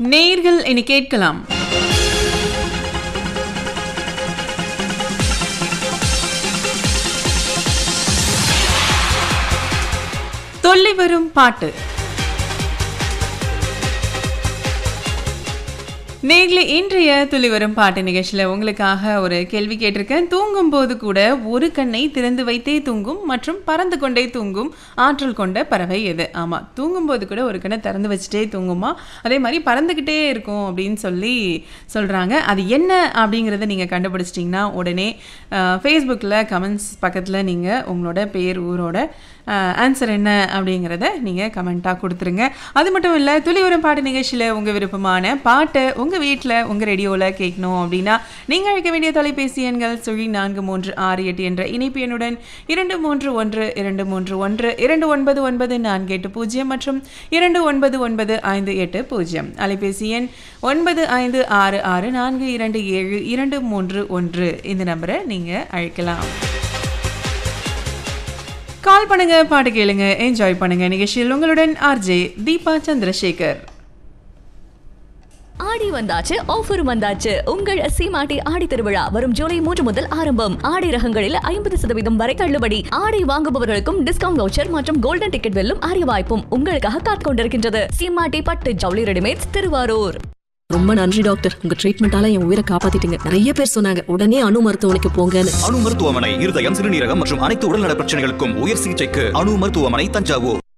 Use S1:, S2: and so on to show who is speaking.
S1: நேயர்கள் இனி கேட்கலாம் தொல்லை வரும் பாட்டு நேர்ல இன்றைய துளி வரும் பாட்டு நிகழ்ச்சியில் உங்களுக்காக ஒரு கேள்வி கேட்டிருக்கேன் தூங்கும் போது கூட ஒரு கண்ணை திறந்து வைத்தே தூங்கும் மற்றும் பறந்து கொண்டே தூங்கும் ஆற்றல் கொண்ட பறவை எது ஆமாம் தூங்கும் போது கூட ஒரு கண்ணை திறந்து வச்சுட்டே தூங்குமா அதே மாதிரி பறந்துக்கிட்டே இருக்கும் அப்படின்னு சொல்லி சொல்கிறாங்க அது என்ன அப்படிங்கிறத நீங்கள் கண்டுபிடிச்சிட்டிங்கன்னா உடனே ஃபேஸ்புக்கில் கமெண்ட்ஸ் பக்கத்தில் நீங்கள் உங்களோட பேர் ஊரோட ஆன்சர் என்ன அப்படிங்கிறத நீங்கள் கமெண்ட்டாக கொடுத்துருங்க அது மட்டும் இல்லை துளிவரும் பாட்டு நிகழ்ச்சியில் உங்கள் விருப்பமான பாட்டை உங்கள் வீட்டில் உங்கள் ரேடியோவில் கேட்கணும் அப்படின்னா நீங்கள் அழைக்க வேண்டிய தொலைபேசி எண்கள் சுழி நான்கு மூன்று ஆறு எட்டு என்ற இணைப்பு எண்ணுடன் இரண்டு மூன்று ஒன்று இரண்டு மூன்று ஒன்று இரண்டு ஒன்பது ஒன்பது நான்கு எட்டு பூஜ்ஜியம் மற்றும் இரண்டு ஒன்பது ஒன்பது ஐந்து எட்டு பூஜ்ஜியம் அலைபேசி எண் ஒன்பது ஐந்து ஆறு ஆறு நான்கு இரண்டு ஏழு இரண்டு மூன்று ஒன்று இந்த நம்பரை நீங்கள் அழைக்கலாம் கால் பண்ணுங்க பாட்டு கேளுங்க என்ஜாய் பண்ணுங்க நிகழ்ச்சியில் உங்களுடன் ஆர்ஜே தீபா சந்திரசேகர்
S2: ஆடி வந்தாச்சு ஆஃபரும் வந்தாச்சு உங்கள் சீமாட்டி ஆடி திருவிழா வரும் ஜூலை மூன்று முதல் ஆரம்பம் ஆடை ரகங்களில் ஐம்பது சதவீதம் வரை தள்ளுபடி ஆடை வாங்குபவர்களுக்கும் டிஸ்கவுண்ட் வவுச்சர் மற்றும் கோல்டன் டிக்கெட் வெல்லும் அரிய வாய்ப்பும் உங்களுக்காக காத்துக் கொண்டிருக்கின்றது சீமாட்டி பட்டு ஜவுளி ரெடிமேட்ஸ் திருவாரூர்
S3: ரொம்ப நன்றி டாக்டர் உங்க ட்ரீட்மெண்டால என் உயிரை காப்பாத்திட்டீங்க நிறைய பேர் சொன்னாங்க உடனே அணு மருத்துவமனைக்கு போங்கன்னு
S4: அணு மருத்துவமனை இருதயம் சிறுநீரகம் மற்றும் அனைத்து உடல்நல பிரச்சனைகளுக்கும் உயர் சிகிச்சைக்கு அணு மருத்துவமனை தஞ்சாவூர்